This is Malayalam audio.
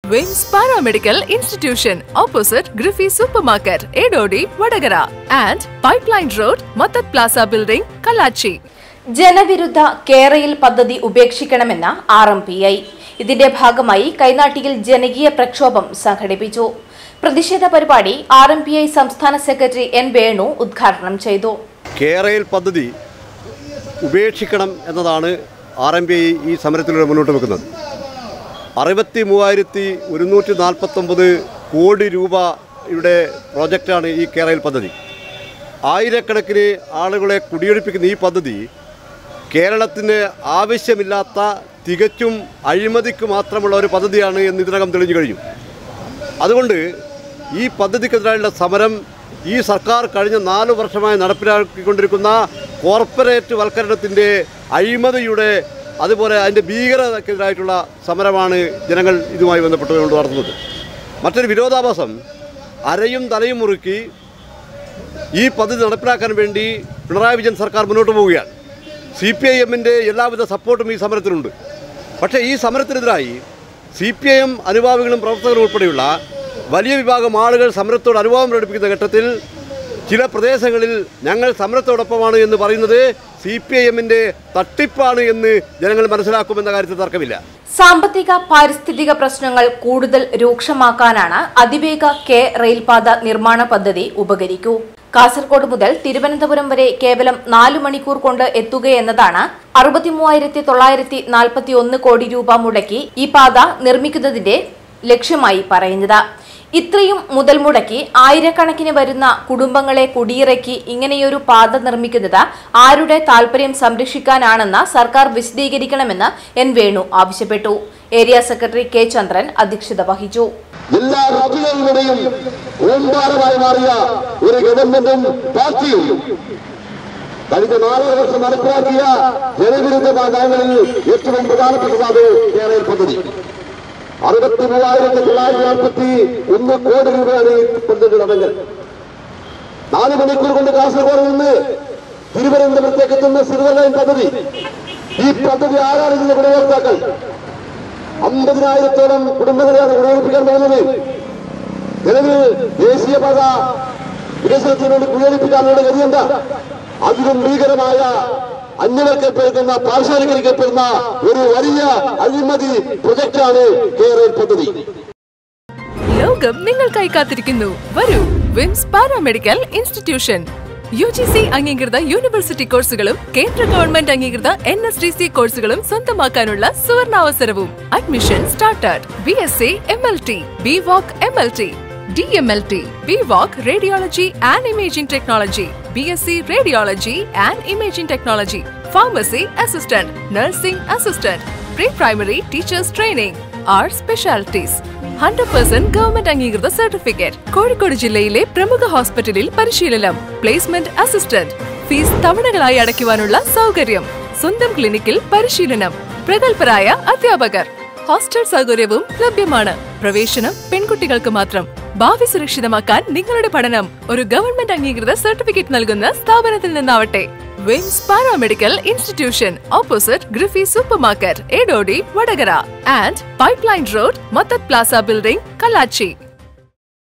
വിംസ് paramedical institution opposite Griffy super market Edodi Vadakara and pipeline road മത്തത് പ്ലാസ ബിൽഡിംഗ് കലാച്ചി ജനവിരുദ്ധ കേരയിൽ പദ്ധതി ഉപേക്ഷിക്കണമെന്ന് ആർ എം പി ഐ ഇതിന്റെ ഭാഗമായി കൈനാട്ടിയിൽ ജനകീയ പ്രക്ഷോഭം സംഘടിപ്പിച്ചു പ്രതിഷേധ പരിപാടി ആർ എം പി ഐ സംസ്ഥാന സെക്രട്ടറി എൻ വേണു ഉദ്ഘാടനം ചെയ്തു കേരയിൽ പദ്ധതി ഉപേക്ഷിക്കണം എന്നതാണ് ആർ എം പി ഐ ഈ സമരത്തിലൂടെ മുന്നോട്ട് വെക്കുന്നത് അറുപത്തി മൂവായിരത്തി ഒരുന്നൂറ്റി നാൽപ്പത്തൊമ്പത് കോടി രൂപയുടെ പ്രോജക്റ്റാണ് ഈ കേരയിൽ പദ്ധതി ആയിരക്കണക്കിന് ആളുകളെ കുടിയൊഴിപ്പിക്കുന്ന ഈ പദ്ധതി കേരളത്തിന് ആവശ്യമില്ലാത്ത തികച്ചും അഴിമതിക്ക് മാത്രമുള്ള ഒരു പദ്ധതിയാണ് എന്ന് ഇതിനകം തെളിഞ്ഞു കഴിഞ്ഞു അതുകൊണ്ട് ഈ പദ്ധതിക്കെതിരായുള്ള സമരം ഈ സർക്കാർ കഴിഞ്ഞ നാല് വർഷമായി നടപ്പിലാക്കിക്കൊണ്ടിരിക്കുന്ന കോർപ്പറേറ്റ് വൽക്കരണത്തിൻ്റെ അഴിമതിയുടെ അതുപോലെ അതിൻ്റെ ഭീകരതക്കെതിരായിട്ടുള്ള സമരമാണ് ജനങ്ങൾ ഇതുമായി ബന്ധപ്പെട്ടുകൊണ്ട് നടത്തുന്നത് മറ്റൊരു വിരോധാഭാസം അരയും തലയും മുറുക്കി ഈ പദ്ധതി നടപ്പിലാക്കാൻ വേണ്ടി പിണറായി വിജയൻ സർക്കാർ മുന്നോട്ട് പോവുകയാണ് സി പി ഐ എമ്മിൻ്റെ എല്ലാവിധ സപ്പോർട്ടും ഈ സമരത്തിനുണ്ട് പക്ഷേ ഈ സമരത്തിനെതിരായി സി പി ഐ എം അനുഭാവികളും പ്രവർത്തകരും ഉൾപ്പെടെയുള്ള വലിയ വിഭാഗം ആളുകൾ സമരത്തോട് അനുഭാവം പ്രകടിപ്പിക്കുന്ന ഘട്ടത്തിൽ ചില പ്രദേശങ്ങളിൽ ഞങ്ങൾ സമരത്തോടൊപ്പമാണ് എന്ന് പറയുന്നത് സി പി ഐ എമ്മിൻ്റെ തട്ടിപ്പാണ് എന്ന് ജനങ്ങൾ മനസ്സിലാക്കുമെന്ന കാര്യത്തിൽ തർക്കമില്ല സാമ്പത്തിക പാരിസ്ഥിതിക പ്രശ്നങ്ങൾ കൂടുതൽ രൂക്ഷമാക്കാനാണ് അതിവേഗ കെ റെയിൽപാത നിർമ്മാണ പദ്ധതി ഉപകരിക്കൂ കാസർഗോഡ് മുതൽ തിരുവനന്തപുരം വരെ കേവലം നാലു മണിക്കൂർ കൊണ്ട് എത്തുകയെന്നതാണ് അറുപത്തിമൂവായിരത്തി തൊള്ളായിരത്തി നാൽപ്പത്തി ഒന്ന് കോടി രൂപ മുടക്കി ഈ പാത നിർമ്മിക്കുന്നതിന്റെ ലക്ഷ്യമായി പറയുന്നത് ഇത്രയും മുതൽ മുടക്കി ആയിരക്കണക്കിന് വരുന്ന കുടുംബങ്ങളെ കുടിയിറക്കി ഇങ്ങനെയൊരു പാത നിർമ്മിക്കുന്നത് ആരുടെ താൽപര്യം സംരക്ഷിക്കാനാണെന്ന് സർക്കാർ വിശദീകരിക്കണമെന്ന് എൻ വേണു ആവശ്യപ്പെട്ടു ഏരിയ സെക്രട്ടറി കെ ചന്ദ്രൻ അധ്യക്ഷത വഹിച്ചു എല്ലാ ഋതുകളുടെയും ഓങ്കാരമായി മാറിയ ഒരു ഗവൺമെന്റും പാർട്ടിയും കഴിഞ്ഞ നാലര വർഷം നടപ്പിലാക്കിയ ജനവിരുദ്ധ നയങ്ങളിൽ ഏറ്റവും പ്രധാനപ്പെട്ടതാണ് കേരള പദ്ധതി അറുപത്തി മൂവായിരത്തി തൊള്ളായിരത്തി നാൽപ്പത്തി ഒന്ന് കോടി രൂപയാണ് ഈ പദ്ധതിയുടെ അടങ്കൽ നാല് മണിക്കൂർ കൊണ്ട് കാസർഗോഡ് നിന്ന് തിരുവനന്തപുരത്തേക്ക് എത്തുന്ന സിൽവർ ലൈൻ പദ്ധതി ഈ പദ്ധതി ആരാണ് ഇതിന്റെ ഗുണഭോക്താക്കൾ അമ്പതിനായിരത്തോളം കുടുംബങ്ങളെയാണ് കുടിയൊഴിപ്പിക്കാൻ പോകുന്നത് നിലവിൽ ദേശീയപാത വികസനത്തിന് വേണ്ടി കുടിയൊഴിപ്പിക്കാനുള്ള ഗതി എന്താ അതിലും ഭീകരമായ അന്യവൽക്കപ്പെടുന്ന പാർശ്വവൽക്കരിക്കപ്പെടുന്ന ഒരു വലിയ അഴിമതി പ്രൊജക്റ്റാണ് കേരള പദ്ധതി ലോകം നിങ്ങൾക്കായി കാത്തിരിക്കുന്നു വരൂ VIMS paramedical institution U G C അംഗീകൃത യൂണിവേഴ്സിറ്റി കോഴ്സുകളും കേന്ദ്ര ഗവൺമെന്റ് അംഗീകൃത എൻ എസ് ഡി സി കോഴ്സുകളും സ്വന്തമാക്കാനുള്ള സുവർണാവസരവും admission started B S C M L T B voc M L T D M L T B voc radiology and imaging technology B S C radiology and imaging technology pharmacy assistant nursing assistant pre primary teachers training our specialities hundred percent government അംഗീകൃത സർട്ടിഫിക്കറ്റ് കോഴിക്കോട് ജില്ലയിലെ പ്രമുഖ ഹോസ്പിറ്റലിൽ പരിശീലനം പ്ലേസ്മെന്റ് അസിസ്റ്റന്റ് ഫീസ് തവണകളായി അടയ്ക്കുവാനുള്ള സൗകര്യം സ്വന്തം ക്ലിനിക്കിൽ പരിശീലനം പ്രഗത്ഭരായ അധ്യാപകർ ഹോസ്റ്റൽ സൗകര്യവും ലഭ്യമാണ് പ്രവേശനം പെൺകുട്ടികൾക്ക് മാത്രം ഭാവി സുരക്ഷിതമാക്കാൻ നിങ്ങളുടെ പഠനം ഒരു ഗവൺമെന്റ് അംഗീകൃത സർട്ടിഫിക്കറ്റ് നൽകുന്ന സ്ഥാപനത്തിൽ നിന്നാവട്ടെ VIMS paramedical institution opposite Griffy super market Edodi Vadakara and pipeline road മത്തത് പ്ലാസ ബിൽഡിംഗ് കലാച്ചി